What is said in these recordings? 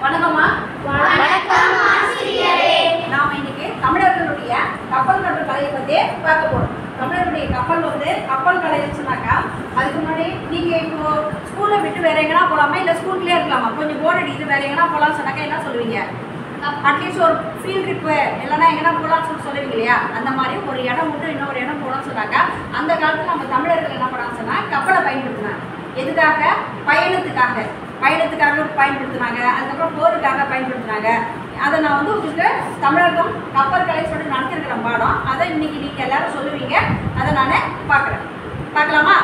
வணக்கம்மா வணக்கம் ஆசிரியரே நாம இன்னைக்கு தமிழர்களுடைய கப்பல் கட்டுற கலையை பத்தி பார்க்க போறோம் தமிழர்களுடைய கப்பல் வந்து கப்பல் கலைன்னு சொன்னாக்கா அதுக்கு முன்னாடி நீங்க இப்போ ஸ்கூலை விட்டு வேற எங்கனா போலாமா இல்ல ஸ்கூல்லேயே இருக்கலாமா கொஞ்சம் போர் அடிக்குது வேற எங்கனா போலாம்னு சொன்னாக்கா என்ன சொல்லுவீங்க அட்லீஸ்ட் ஒரு ஃபீல்ட் ட்ரிப்பு இல்லைன்னா எங்கன்னா போகலாம்னு சொல்லி சொல்லுவீங்க இல்லையா அந்த மாதிரி ஒரு இடம் விட்டு இன்னொரு இடம் போகலாம்னு சொன்னாக்கா அந்த காலத்துல நம்ம தமிழர்கள் என்ன பண்ணாங்க சொன்னா கப்பலை பயன்படுத்தினாங்க எதுக்காக பயணத்துக்காக பயணத்துக்காக பயன்படுத்தினாங்க அதுக்கப்புறம் போருக்காக பயன்படுத்தினாங்க அதை நான் வந்து உங்களுக்கு தமிழகம் கப்பல் கலை சொல்லி நடத்திருக்கிற பாடம் அதை இன்னைக்கு நீங்க எல்லாரும் சொல்லுவீங்க அதை நான் பார்க்குறேன் பார்க்கலாமா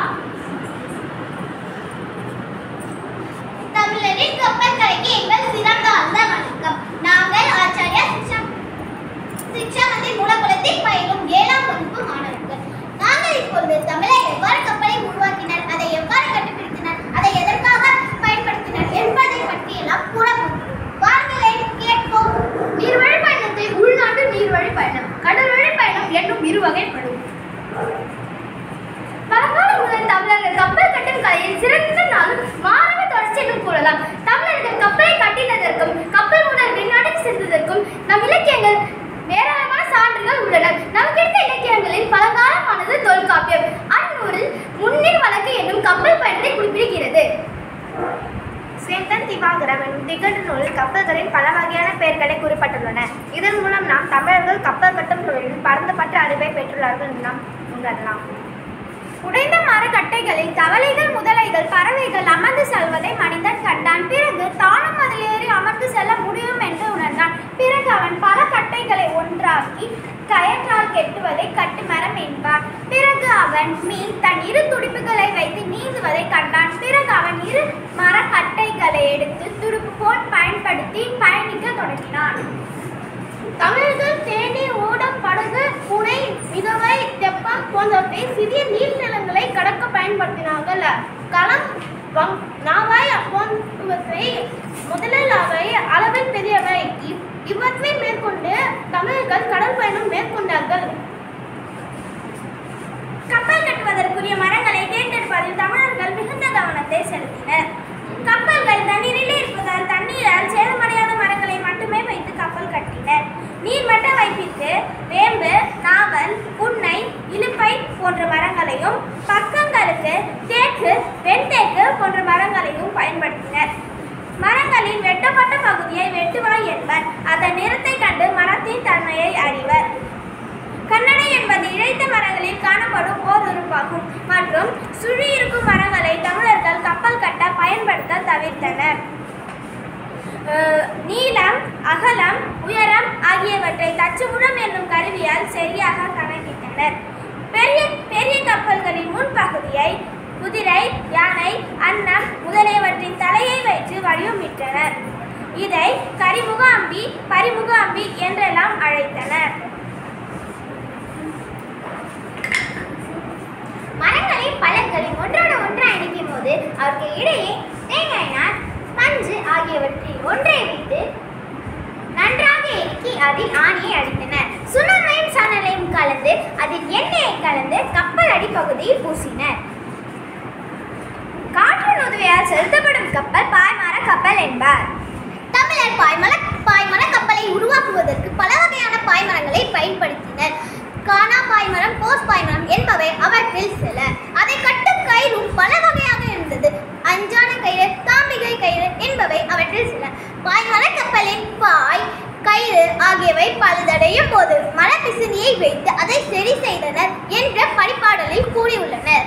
தமிழரின் கப்பல் கலைக்கு எங்கள் சிறந்த அந்த வணக்கம் நாங்கள் ஆச்சாரியா சிக்ஷா சிக்ஷா மந்திர் மூலக்குளத்தில் பயிலும் ஏழாம் வகுப்பு மாணவர்கள் நாங்கள் இப்பொழுது தமிழை எவ்வாறு கப்பலை உருவாக்கினர் அதை எவ்வாறு கண்டுபிடித்தனர் அதை எதற்காக பயன்படுத்தினர் என்பதை பற்றியெல்லாம் கூற போகிறோம் வாருங்களேன் கேட்போம் நீர்வழி பயணத்தை உள்நாட்டு நீர்வழி பயணம் கடல்வழி பயணம் என்னும் இரு வகைப்படும் பழங்காலம் முதல் தமிழர்கள் கப்பல் கட்டும் கலையில் சிறந்த நாளும் மாணவ தொடர்ச்சி என்றும் கூறலாம் தமிழர்கள் கப்பலை கட்டினதற்கும் கப்பல் முதல் வெளிநாட்டுக்கு சென்றதற்கும் நம் இலக்கியங்கள் ஏராளமான சான்றுகள் உள்ளன நமக்கு கிடைத்த இலக்கியங்களில் பழங்காலமானது தொல்காப்பியம் அந்நூலில் முன்னில் வழக்கு என்னும் கப்பல் பயணத்தை குறிப்பிடுகிறது சேந்தன் திவாகரம் என்னும் திகழ் நூலில் கப்பல்களின் பல வகையான பெயர்களை குறிப்பிட்டுள்ளன இதன் மூலம் நாம் தமிழர்கள் கப்பல் கட்டும் தொழிலில் பரந்தப்பட்ட அறிவை பெற்றுள்ளார்கள் என்று நாம் உணரலாம் உடைந்த மரக்கட்டைகளில் தவளைகள் முதலைகள் பறவைகள் அமர்ந்து செல்வதை மனிதன் கண்டான் பிறகு தானும் அதில் ஏறி அமர்ந்து செல்ல முடியும் என்று உணர்ந்தான் பிறகு அவன் பல கட்டைகளை ஒன்றாக்கி கயற்றால் கெட்டுவதை கட்டுமரம் என்பார் பிறகு அவன் மீன் தன் இரு துடுப்புகளை வைத்து நீந்துவதை கண்டான் பிறகு அவன் இரு மரக்கட்டைகளை எடுத்து துடுப்பு போல் பயன்படுத்தி பயணிக்க தொடங்கினான் தமிழர்கள் தேனி ஊடம் படகு புனை மிதவை தெப்பம் போன்றவற்றை சிறிய நீர்நிலங்களை கடக்க பயன்படுத்தினார்கள் களம் வங் நாவாய் போன்றவற்றை முதலில் அவை அளவில் பெரியவை இவ்- இவற்றை மேற்கொண்டு தமிழர்கள் கடல் பயணம் மேற்கொண்டார்கள் கப்பல் கட்டுவதற்குரிய மரங்களை தேர்ந்தெடுப்பதில் தமிழர்கள் மிகுந்த கவனத்தை செலுத்தினர் கப்பல்கள் தண்ணீரிலே இருப்பதால் தண்ணீரால் சேதமடையாத மரங்களை மட்டுமே வைத்து கப்பல் கட்டினர் நீர்மட்ட வைப்பிற்கு வேம்பு நாவல் புன்னை இலுப்பை போன்ற மரங்களையும் பக்கங்களுக்கு தேக்கு வெண்தேக்கு போன்ற மரங்களையும் பயன்படுத்தினர் மரங்களின் வெட்டப்பட்ட பகுதியை வெட்டுவாய் என்பர் அதன் நிறத்தை கண்டு மரத்தின் தன்மையை அறிவர் கண்ணடை என்பது இழைத்த மரங்களில் காணப்படும் ஓர் உறுப்பாகும் மற்றும் சுழி இருக்கும் மரங்களை தமிழர்கள் கப்பல் கட்ட பயன்படுத்த தவிர்த்தனர் அஹ், நீளம் அகலம் உயரம் ஆகியவற்றை தச்சுமுடம் என்னும் கருவியால் சரியாக கணக்கிட்டனர் பெரிய பெரிய கப்பல்களின் முன்பகுதியை குதிரை யானை அன்னம் முதலியவற்றின் தலையை வைத்து வடிவமிட்டனர் இதை கரிமுக அம்பி பரிமுக அம்பி என்றெல்லாம் அழைத்தனர் மரங்களை பழங்களை ஒன்றோடு ஒன்று இணைக்கும் போது அவருக்கு இடையே தேங்காய் நார் பஞ்சு ஆகியவற்றை ஒன்றை வைத்து நன்றாக இறுக்கி அதில் ஆணியை அடித்தனர் சுண்ணமையும் சணலையும் கலந்து அதில் எண்ணெயை கலந்து கப்பல் அடிப்பகுதியில் பூசினர் காற்றின் உதவியால் செலுத்தப்படும் கப்பல் பாய்மர கப்பல் என்பார் தமிழர் பாய்மர பாய்மர கப்பலை உருவாக்குவதற்கு பல வகையான பாய்மரங்களை பயன்படுத்தினர் கானா பாய்மரம் போஸ் பாய்மரம் என்பவை அவற்றில் சில அதை கட்டும் கயிறும் பல வகையாக இருந்தது அஞ்சான கயிறு தாம்பிகை கயிறு என்பவை அவற்றில் சில பாய்மர கப்பலின் பாய் கயிறு ஆகியவை பழுதடையும் போது மரப்பிசினியை வைத்து அதை சரி செய்தனர் என்ற பணிப்பாடலில் கூறியுள்ளனர்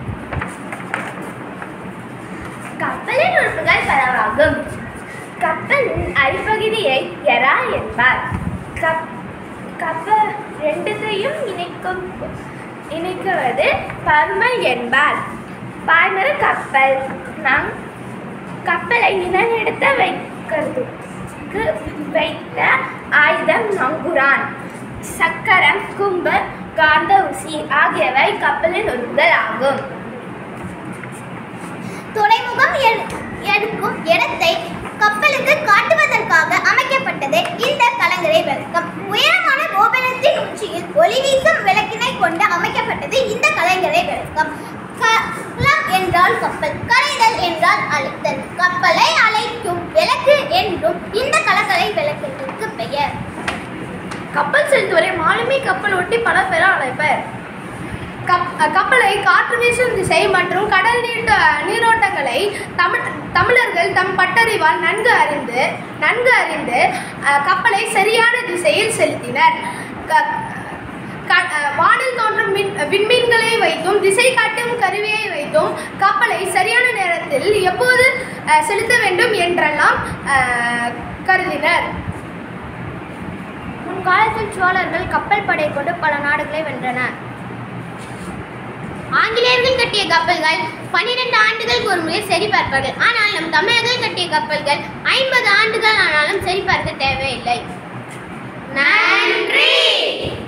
கப்பலின் உறுப்புகள் பலவாகும் கப்பலின் அடிப்பகுதியை எரா என்பார் கப் கப்பல் ரெண்டுத்தையும் இணைக்கும் இணைக்குவது பருமல் என்பார் பாய்மர கப்பல் நம் கப்பலை நிலநிறுத்த வைக்கிறதுக்கு வைத்த ஆயுதம் நங்குரான் சக்கரம் கும்பு காந்த ஊசி ஆகியவை கப்பலின் உறுப்புகள் ஆகும் துறைமுகம் எடு- எடுக்கும் இடத்தை கப்பலுக்கு காட்டுவதற்காக அமைக்கப்பட்டது இந்த கலங்கரை விளக்கம் உயரமான கோபுரத்தின் உச்சியில் ஒளி வீசும் விளக்கினை கொண்டு அமைக்கப்பட்டது இந்த கலங்கரை விளக்கம் கலம் என்றால் கப்பல் கரைதல் என்றால் அழைத்தல் கப்பலை அழைக்கும் விளக்கு என்று என்றும் இந்த கலக்கலை விளக்குவதற்கு பெயர் கப்பல் செலுத்துவரை மாலுமி கப்பல் ஒட்டி பல பெற அழைப்பர் கப் கப்பலை காற்று வீசும் திசை மற்றும் கடல் நீர் நீரோட்டங்களை தமிழ் தமிழர்கள் தம் பட்டறிவால் நன்கு அறிந்து நன்கு அறிந்து அஹ், கப்பலை சரியான திசையில் செலுத்தினர் க- க- அஹ், வானில் தோன்றும் மின் விண்மீன்களை வைத்தும் திசை காட்டும் கருவியை வைத்தும் கப்பலை சரியான நேரத்தில் எப்போது அஹ், செலுத்த வேண்டும் என்றெல்லாம் அஹ், கருதினர் முன்காலத்தில் சோழர்கள் கப்பல் படை கொண்டு பல நாடுகளை வென்றனர் ஆங்கிலேயர்கள் கட்டிய கப்பல்கள் பன்னிரண்டு ஆண்டுகளுக்கு ஒரு முறை சரிபார்ப்பார்கள் ஆனால் நம் தமிழர்கள் கட்டிய கப்பல்கள் ஐம்பது ஆண்டுகள் ஆனாலும் சரிபார்க்க தேவையில்லை நன்றி